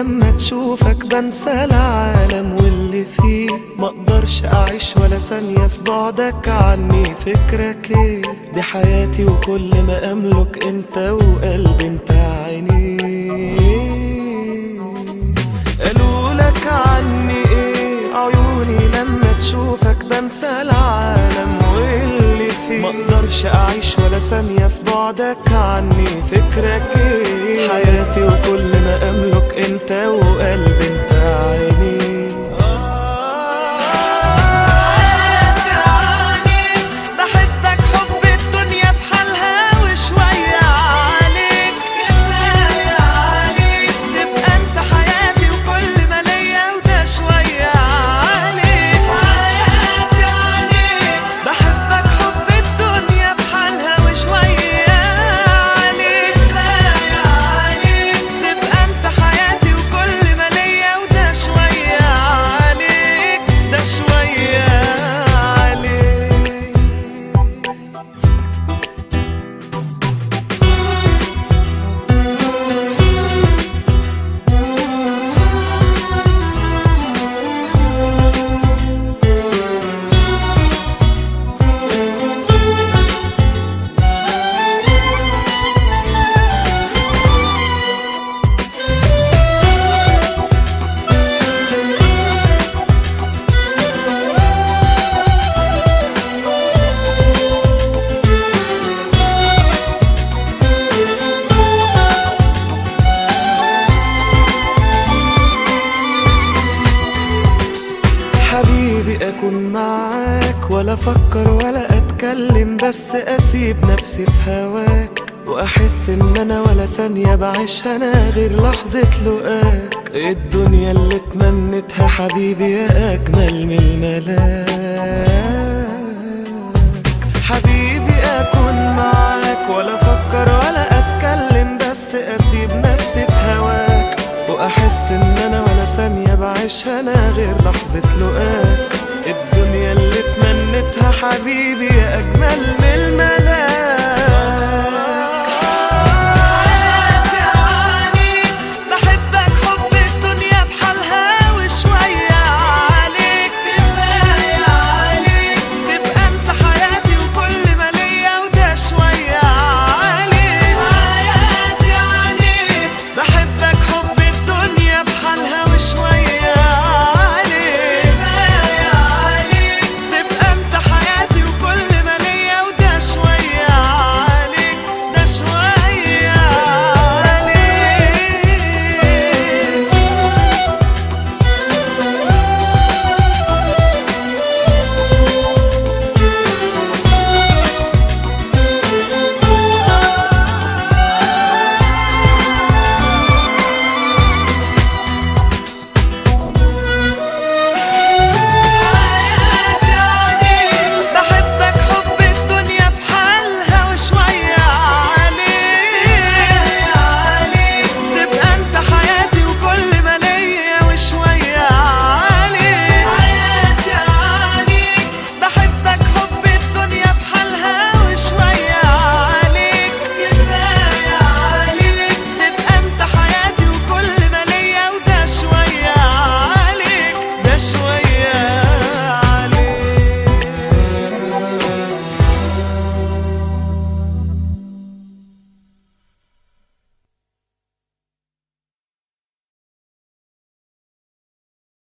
لما تشوفك بنسى العالم واللي فيه مقدرش اعيش ولا ثانية في بعدك عني فكرك ايه دي حياتي وكل ما املك انت وقلبي انت عيني قالوا لك عني ايه عيوني لما تشوفك بنسى العالم واللي فيه مقدرش اعيش ولا ثانية في بعدك عني فكرك ايه حياتي وكل ما املك انت وقلبي انت عيني حياتي عنيك بحبك حب الدنيا بحالها وشوية عليك كفاية عليك تبقى انت حياتي وكل ما ليا وده شوية عليك حياتي عليك بحبك حب الدنيا بحالها وشوية عليك كفاية عليك تبقى انت حياتي وكل ما ليا وده شوية عليك ده شوية عليك حبيبي اكون معاك ولا افكر ولا اتكلم بس اسيب نفسي في هواك واحس ان انا ولا ثانية بعيشها انا غير لحظة لقاك الدنيا اللي اتمنتها حبيبي يا اجمل من الملاك حبيبي اكون معاك ولا افكر ولا اتكلم بس اسيب نفسي في هواك واحس ان انا ولا ثانية بعيشها انا غير لحظة لقاك الدنيا اللي اتمنتها حبيبي يا اجمل من الملاك